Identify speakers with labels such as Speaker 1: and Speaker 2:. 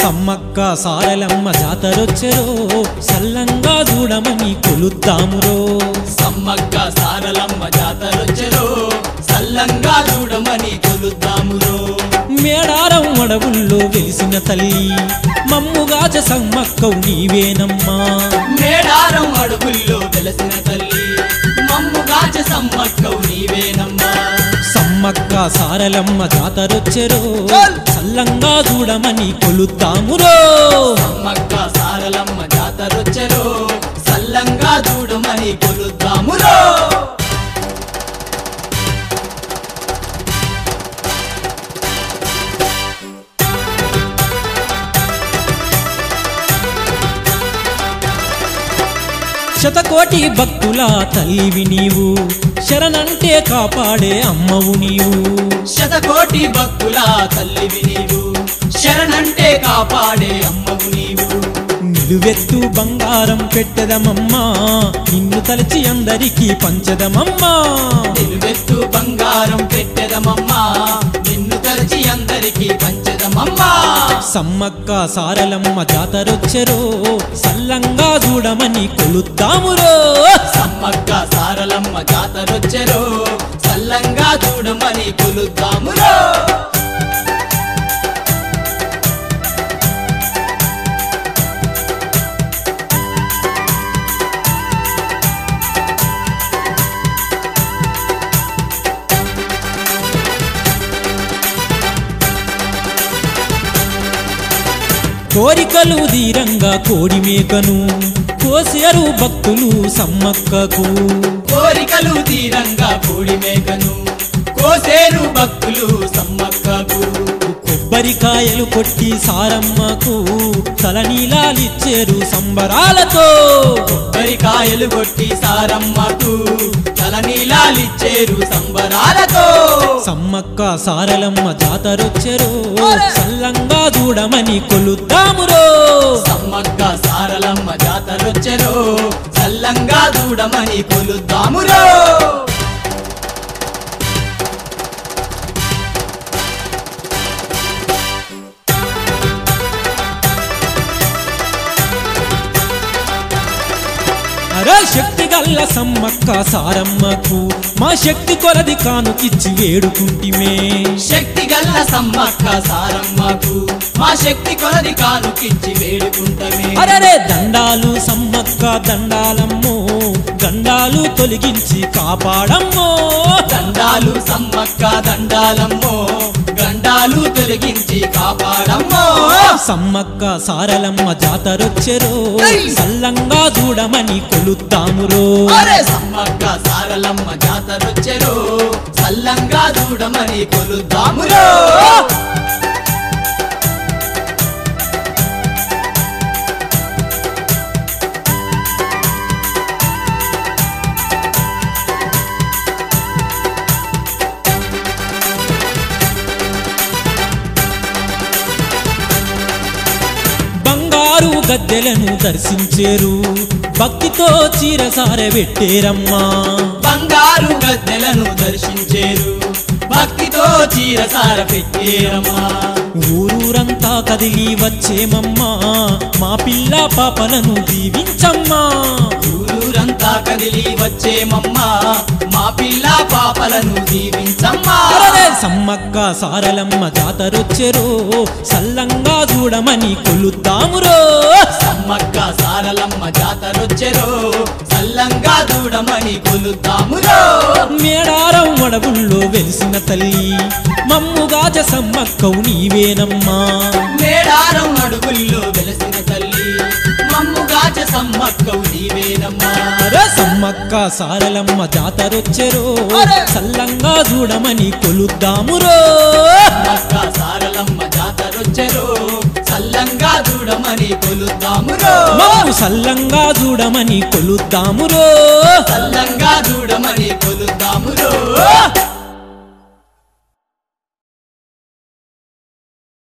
Speaker 1: సమ్మక్క సారలమ్మ జాతరొచ్చెరో సల్లంగా చూడమని కొలుద్దామురో
Speaker 2: సమ్మక్క సారలమ్మ జాతరొచ్చెరో సల్లంగా చూడమని కొలుద్దామురో
Speaker 1: మేడారం అడవుల్లో వెలిసిన తల్లి మమ్ముగాజ సమ్మక్కవు నీవేనమ్మా
Speaker 2: మేడారం అడుగుల్లో వెలసిన తల్లి మమ్ముగాచ సమ్మక్కవు నీవేనమ్మా
Speaker 1: సమ్మక్క సారలమ్మ జాతరొచ్చెరో సల్లంగా చూడమని కొలుద్దామురో
Speaker 2: సమ్మక్క సారలమ్మ జాతరొచ్చెరో సల్లంగా చూడమని కొలుద్దామురో
Speaker 1: శతకోటి భక్తుల తల్లివి నీవు శరణంటే కాపాడే అమ్మవు నీవు
Speaker 2: శతకోటి భక్తుల తల్లివి నీవు శరణంటే కాపాడే అమ్మవు నీవు
Speaker 1: నిలువెత్తు బంగారం పెట్టదమమ్మా నిన్ను తలచి అందరికీ పంచదమమ్మా
Speaker 2: నిలువెత్తు బంగారం పెట్టెదమమ్మా నిన్ను తలచి అందరికీ పంచదమమ్మా
Speaker 1: సమ్మక్క సారలమ్మ జాతరొచ్చెరో సల్లంగా చూడమని కొలుద్దామురో
Speaker 2: సమ్మక్క సారలమ్మ జాతరొచ్చెరో సల్లంగా చూడమని కొలుద్దామురో
Speaker 1: కోరికలు ధీరంగా కోడి మేకను కోసేరు భక్తులు సమ్మక్కకు
Speaker 2: కోరికలు తీరంగా కోడి మేకను కోసేరు భక్తులు సమ్మక్కకు
Speaker 1: కొబ్బరికాయలు కొట్టి సారమ్మకు తలనీలాలిచ్చేరు సంబరాలతో
Speaker 2: కొబ్బరికాయలు కొట్టి సారమ్మకు తలనీలాలిచ్చేరు సంబరాలతో
Speaker 1: సమ్మక్క సారలమ్మ జాతరొచ్చెరో సల్లంగా చూడమని కొలుద్దామురో
Speaker 2: సమ్మక్క సారలమ్మ జాతరొచ్చెరో చల్లంగా చూడమని కొలుద్దామురో
Speaker 1: అరే శక్తి గల్ల సమ్మక్క సారమ్మకు మా శక్తి కొలది కానుకిచ్చి వేడుకుంటిమే
Speaker 2: శక్తి గల్ల సమ్మక్క సారమ్మకు మా శక్తి కొలది కానుకిచ్చి వేడుకుంటమే
Speaker 1: అరరే దండాలు సమ్మక్క దండాలమ్మో గండాలు తొలగించి కాపాడమ్మో
Speaker 2: దండాలు సమ్మక్క దండాలమ్మో గండాలు తొలగించి కాపాడమ్మో
Speaker 1: సమ్మక్క సారలమ్మ జాతరొచ్చెరో సల్లంగా చూడమని కొలుద్దామురో
Speaker 2: అరే సమ్మక్క సారలమ్మ జాతరొచ్చెరో సల్లంగా చూడమని కొలుద్దామురో
Speaker 1: బంగారు గద్దెలను దర్శించేరు భక్తితో చీరసార పెట్టేరమ్మా
Speaker 2: బంగారు గద్దెలను దర్శించేరు భక్తితో చీరసార పెట్టేరమ్మా
Speaker 1: ఊరూరంతా కదిలి వచ్చేమమ్మా మా పిల్ల పాపలను దీవించమ్మా
Speaker 2: ఊరూరంతా కదిలి వచ్చేమమ్మా మా పిల్ల పాపలను దీవించమ్మా
Speaker 1: అరరే సమ్మక్క సారలమ్మ జాతరొచ్చెరో సల్లంగా చూడమని కొలుద్దామురో
Speaker 2: సమ్మక్క సారలమ్మ జాతరొచ్చెరో సల్లంగా చూడమని కొలుద్దామురో
Speaker 1: మేడారం అడవుల్లో వెలిసిన తల్లి మమ్ముగాజ సమ్మక్కవు నీవేనమ్మా
Speaker 2: మేడారం అడుగుల్లో వెలసిన తల్లి మమ్ముగాచ సమ్మక్కవు నీవేనమ్మా
Speaker 1: అరే సమ్మక్క సారలమ్మ జాతరొచ్చెరో సల్లంగా చూడమని కొలుద్దామురో
Speaker 2: సమ్మక్క సారలమ్మ జాతరొచ్చెరో సల్లంగా చూడమని కొలుద్దామురో
Speaker 1: మమ్ము సల్లంగా చూడమని కొలుద్దామురో
Speaker 2: సల్లంగా చూడమని కొలుద్దామురో